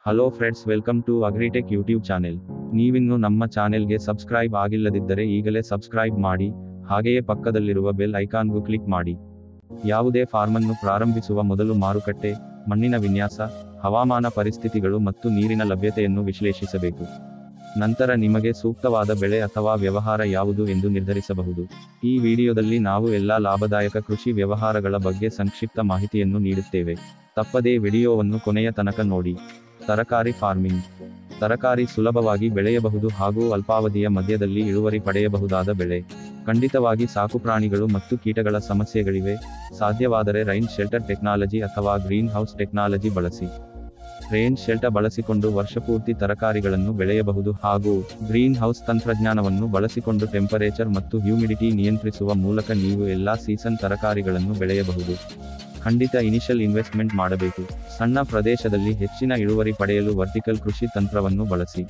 hello friends welcome to Agritech YouTube channel ನೀವಿನ್ನು ನಮ್ಮ ಚಾನೆಲ್ಗೆ ಸಬ್ಸ್ಕ್ರೈಬ್ ಆಗಿಲ್ಲದಿದ್ದರೆ ಈಗಲೇ ಸಬ್ಸ್ಕ್ರೈಬ್ ಮಾಡಿ ಹಾಗೆಯೇ ಪಕ್ಕದಲ್ಲಿರುವ ಬೆಲ್ ಐಕಾನ್ಗೂ ಕ್ಲಿಕ್ ಮಾಡಿ ಯಾವುದೇ ಫಾರ್ಮನ್ನು ಪ್ರಾರಂಭಿಸುವ ಮೊದಲು ಮಾರುಕಟ್ಟೆ ಮಣ್ಣಿನ ವಿನ್ಯಾಸ ಹವಾಮಾನ ಪರಿಸ್ಥಿತಿಗಳು ಮತ್ತು ನೀರಿನ ಲಭ್ಯತೆಯನ್ನು ವಿಶ್ಲೇಷಿಸಬೇಕು ನಂತರ ನಿಮಗೆ ಸೂಕ್ತವಾದ ಬೆಳೆ ಅಥವಾ ವ್ಯವಹಾರ ಯಾವುದು ಎಂದು ನಿರ್ಧರಿಸಬಹುದು ಈ ವಿಡಿಯೋದಲ್ಲಿ ನಾವು ಎಲ್ಲಾ ಲಾಭದಾಯಕ ಕೃಷಿ ವ್ಯವಹಾರಗಳ ಬಗ್ಗೆ ಸಂಕ್ಷಿಪ್ತ ಮಾಹಿತಿಯನ್ನು ನೀಡುತ್ತೇವೆ ತಪ್ಪದೇ ವಿಡಿಯೋವನ್ನು ಕೊನೆಯ ತನಕ ನೋಡಿ ತರಕಾರಿ ಫಾರ್ಮಿಂಗ್ ತರಕಾರಿ ಸುಲಭವಾಗಿ ಬೆಳೆಯಬಹುದು ಹಾಗೂ ಅಲ್ಪಾವಧಿಯ ಮಧ್ಯದಲ್ಲಿ ಇಳುವರಿ ಪಡೆಯಬಹುದಾದ ಬೆಳೆ ಖಂಡಿತವಾಗಿ ಸಾಕುಪ್ರಾಣಿಗಳು ಮತ್ತು ಕೀಟಗಳ ಸಮಸ್ಯೆಗಳಿವೆ ಸಾಧ್ಯವಾದರೆ ರೈನ್ ಶೆಲ್ಟರ್ ಟೆಕ್ನಾಲಜಿ ಅಥವಾ ಗ್ರೀನ್ ಹೌಸ್ ಟೆಕ್ನಾಲಜಿ ಬಳಸಿ ರೇನ್ ಶೆಲ್ಟರ್ ಬಳಸಿಕೊಂಡು ವರ್ಷಪೂರ್ತಿ ತರಕಾರಿಗಳನ್ನು ಬೆಳೆಯಬಹುದು ಹಾಗೂ ಗ್ರೀನ್ ಹೌಸ್ ತಂತ್ರಜ್ಞಾನವನ್ನು ಬಳಸಿಕೊಂಡು ಟೆಂಪರೇಚರ್ ಮತ್ತು ಹ್ಯೂಮಿಡಿಟಿ ನಿಯಂತ್ರಿಸುವ ಮೂಲಕ ನೀವು ಎಲ್ಲಾ ಸೀಸನ್ ತರಕಾರಿಗಳನ್ನು ಬೆಳೆಯಬಹುದು ಖಂಡಿತ ಇನಿಷಿಯಲ್ ಇನ್ವೆಸ್ಟ್ಮೆಂಟ್ ಮಾಡಬೇಕು ಸಣ್ಣ ಪ್ರದೇಶದಲ್ಲಿ ಹೆಚ್ಚಿನ ಇಳುವರಿ ಪಡೆಯಲು ವರ್ಟಿಕಲ್ ಕೃಷಿ ತಂತ್ರವನ್ನು ಬಳಸಿ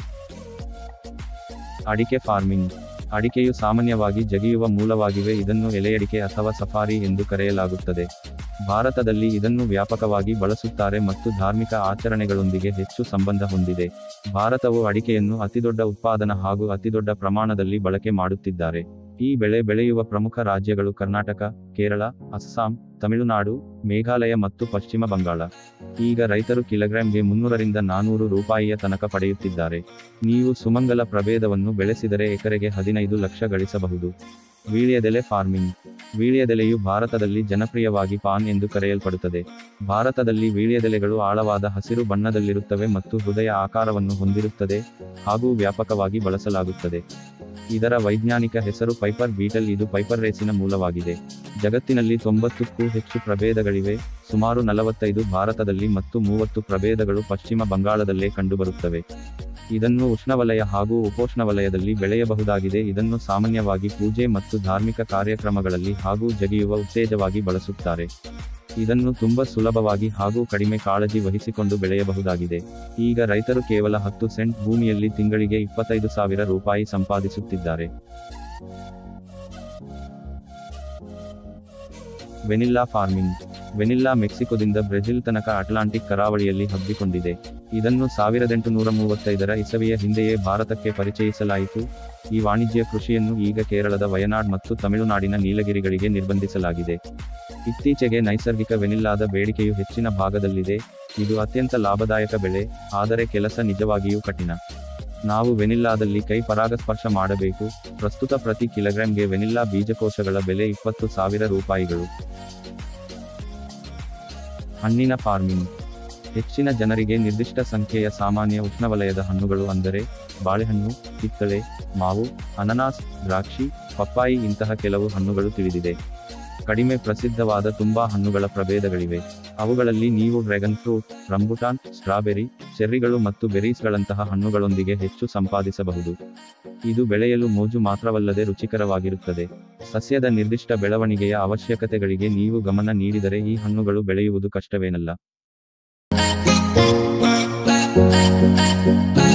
ಅಡಿಕೆ ಫಾರ್ಮಿಂಗ್ ಅಡಿಕೆಯು ಸಾಮಾನ್ಯವಾಗಿ ಜಗಿಯುವ ಮೂಲವಾಗಿವೆ ಇದನ್ನು ಎಲೆಯಡಿಕೆ ಅಥವಾ ಸಫಾರಿ ಎಂದು ಕರೆಯಲಾಗುತ್ತದೆ ಭಾರತದಲ್ಲಿ ಇದನ್ನು ವ್ಯಾಪಕವಾಗಿ ಬಳಸುತ್ತಾರೆ ಮತ್ತು ಧಾರ್ಮಿಕ ಆಚರಣೆಗಳೊಂದಿಗೆ ಹೆಚ್ಚು ಸಂಬಂಧ ಹೊಂದಿದೆ ಭಾರತವು ಅಡಿಕೆಯನ್ನು ಅತಿದೊಡ್ಡ ಉತ್ಪಾದನಾ ಹಾಗೂ ಅತಿದೊಡ್ಡ ಪ್ರಮಾಣದಲ್ಲಿ ಬಳಕೆ ಮಾಡುತ್ತಿದ್ದಾರೆ ಈ ಬೆಳೆ ಬೆಳೆಯುವ ಪ್ರಮುಖ ರಾಜ್ಯಗಳು ಕರ್ನಾಟಕ ಕೇರಳ ಅಸ್ಸಾಂ ತಮಿಳುನಾಡು ಮೇಘಾಲಯ ಮತ್ತು ಪಶ್ಚಿಮ ಬಂಗಾಳ ಈಗ ರೈತರು ಕಿಲೋಗ್ರಾಂಗೆ ಮುನ್ನೂರರಿಂದ ನಾನೂರು ರೂಪಾಯಿಯ ತನಕ ಪಡೆಯುತ್ತಿದ್ದಾರೆ ನೀವು ಸುಮಂಗಲ ಪ್ರಭೇದವನ್ನು ಬೆಳೆಸಿದರೆ ಎಕರೆಗೆ ಹದಿನೈದು ಲಕ್ಷ ಗಳಿಸಬಹುದು ವೀಳ್ಯದೆಲೆ ಫಾರ್ಮಿಂಗ್ ವೀಳ್ಯದೆಲೆಯು ಭಾರತದಲ್ಲಿ ಜನಪ್ರಿಯವಾಗಿ ಪಾನ್ ಎಂದು ಕರೆಯಲ್ಪಡುತ್ತದೆ ಭಾರತದಲ್ಲಿ ವೀಳ್ಯದೆಲೆಗಳು ಆಳವಾದ ಹಸಿರು ಬಣ್ಣದಲ್ಲಿರುತ್ತವೆ ಮತ್ತು ಹೃದಯ ಆಕಾರವನ್ನು ಹೊಂದಿರುತ್ತದೆ ಹಾಗೂ ವ್ಯಾಪಕವಾಗಿ ಬಳಸಲಾಗುತ್ತದೆ ಇದರ ವೈಜ್ಞಾನಿಕ ಹೆಸರು ಪೈಪರ್ ಬೀಟಲ್ ಇದು ಪೈಪರ್ ರೇಸಿನ ಮೂಲವಾಗಿದೆ ಜಗತ್ತಿನಲ್ಲಿ ತೊಂಬತ್ತಕ್ಕೂ ಹೆಚ್ಚು ಪ್ರಭೇದಗಳಿವೆ ಸುಮಾರು ನಲವತ್ತೈದು ಭಾರತದಲ್ಲಿ ಮತ್ತು ಮೂವತ್ತು ಪ್ರಭೇದಗಳು ಪಶ್ಚಿಮ ಬಂಗಾಳದಲ್ಲೇ ಕಂಡುಬರುತ್ತವೆ ಇದನ್ನು ಉಷ್ಣವಲಯ ಹಾಗೂ ಉಪೋಷ್ಣವಲಯದಲ್ಲಿ ಬೆಳೆಯಬಹುದಾಗಿದೆ ಇದನ್ನು ಸಾಮಾನ್ಯವಾಗಿ ಪೂಜೆ ಮತ್ತು ಧಾರ್ಮಿಕ ಕಾರ್ಯಕ್ರಮಗಳಲ್ಲಿ ಹಾಗೂ ಜಗಿಯುವ ಉತ್ತೇಜವಾಗಿ ಬಳಸುತ್ತಾರೆ ಇದನ್ನು ತುಂಬ ಸುಲಭವಾಗಿ ಹಾಗೂ ಕಡಿಮೆ ಕಾಳಜಿ ವಹಿಸಿಕೊಂಡು ಬೆಳೆಯಬಹುದಾಗಿದೆ ಈಗ ರೈತರು ಕೇವಲ ಹತ್ತು ಸೆಂಟ್ ಭೂಮಿಯಲ್ಲಿ ತಿಂಗಳಿಗೆ ಇಪ್ಪತ್ತೈದು ಸಾವಿರ ರೂಪಾಯಿ ಸಂಪಾದಿಸುತ್ತಿದ್ದಾರೆ ವೆನಿಲ್ಲಾ ಫಾರ್ಮಿಂಗ್ ವೆನಿಲ್ಲಾ ಮೆಕ್ಸಿಕೋದಿಂದ ಬ್ರೆಜಿಲ್ ತನಕ ಅಟ್ಲಾಂಟಿಕ್ ಕರಾವಳಿಯಲ್ಲಿ ಹಬ್ಬಿಕೊಂಡಿದೆ ಇದನ್ನು ಸಾವಿರದೆಂಟು ನೂರ ಮೂವತ್ತೈದರ ಇಸವಿಯ ಹಿಂದೆಯೇ ಭಾರತಕ್ಕೆ ಪರಿಚಯಿಸಲಾಯಿತು ಈ ವಾಣಿಜ್ಯ ಕೃಷಿಯನ್ನು ಈಗ ಕೇರಳದ ವಯನಾಡ್ ಮತ್ತು ತಮಿಳುನಾಡಿನ ನೀಲಗಿರಿಗಳಿಗೆ ನಿರ್ಬಂಧಿಸಲಾಗಿದೆ ಇತ್ತೀಚೆಗೆ ನೈಸರ್ಗಿಕ ವೆನಿಲ್ಲಾದ ಬೇಡಿಕೆಯು ಹೆಚ್ಚಿನ ಭಾಗದಲ್ಲಿದೆ ಇದು ಅತ್ಯಂತ ಲಾಭದಾಯಕ ಬೆಳೆ ಆದರೆ ಕೆಲಸ ನಿಜವಾಗಿಯೂ ಕಠಿಣ ನಾವು ವೆನಿಲ್ಲಾದಲ್ಲಿ ಕೈ ಪರಾಗಸ್ಪರ್ಶ ಮಾಡಬೇಕು ಪ್ರಸ್ತುತ ಪ್ರತಿ ಕಿಲೋಗ್ರಾಂಗೆ ವೆನಿಲ್ಲಾ ಬೀಜಕೋಶಗಳ ಬೆಲೆ ಇಪ್ಪತ್ತು ಸಾವಿರ ರೂಪಾಯಿಗಳು ಹಣ್ಣಿನ ಫಾರ್ಮಿಂಗ್ ಹೆಚ್ಚಿನ ಜನರಿಗೆ ನಿರ್ದಿಷ್ಟ ಸಂಖ್ಯೆಯ ಸಾಮಾನ್ಯ ಉಷ್ಣವಲಯದ ಹಣ್ಣುಗಳು ಅಂದರೆ ಬಾಳೆಹಣ್ಣು ಕಿತ್ತಳೆ ಮಾವು ಅನನಾಸ್ ದ್ರಾಕ್ಷಿ ಪಪ್ಪಾಯಿ ಇಂತಹ ಕೆಲವು ಹಣ್ಣುಗಳು ತಿಳಿದಿದೆ ಕಡಿಮೆ ಪ್ರಸಿದ್ಧವಾದ ತುಂಬಾ ಹಣ್ಣುಗಳ ಪ್ರಭೇದಗಳಿವೆ ಅವುಗಳಲ್ಲಿ ನೀವು ಡ್ರ್ಯಾಗನ್ ಫ್ರೂಟ್ ರಂಬುಟಾನ್ ಸ್ಟ್ರಾಬೆರಿ ಚೆರ್ರಿಗಳು ಮತ್ತು ಬೆರೀಸ್ಗಳಂತಹ ಹಣ್ಣುಗಳೊಂದಿಗೆ ಹೆಚ್ಚು ಸಂಪಾದಿಸಬಹುದು ಇದು ಬೆಳೆಯಲು ಮೋಜು ಮಾತ್ರವಲ್ಲದೆ ರುಚಿಕರವಾಗಿರುತ್ತದೆ ಸಸ್ಯದ ನಿರ್ದಿಷ್ಟ ಬೆಳವಣಿಗೆಯ ಅವಶ್ಯಕತೆಗಳಿಗೆ ನೀವು ಗಮನ ನೀಡಿದರೆ ಈ ಹಣ್ಣುಗಳು ಬೆಳೆಯುವುದು ಕಷ್ಟವೇನಲ್ಲ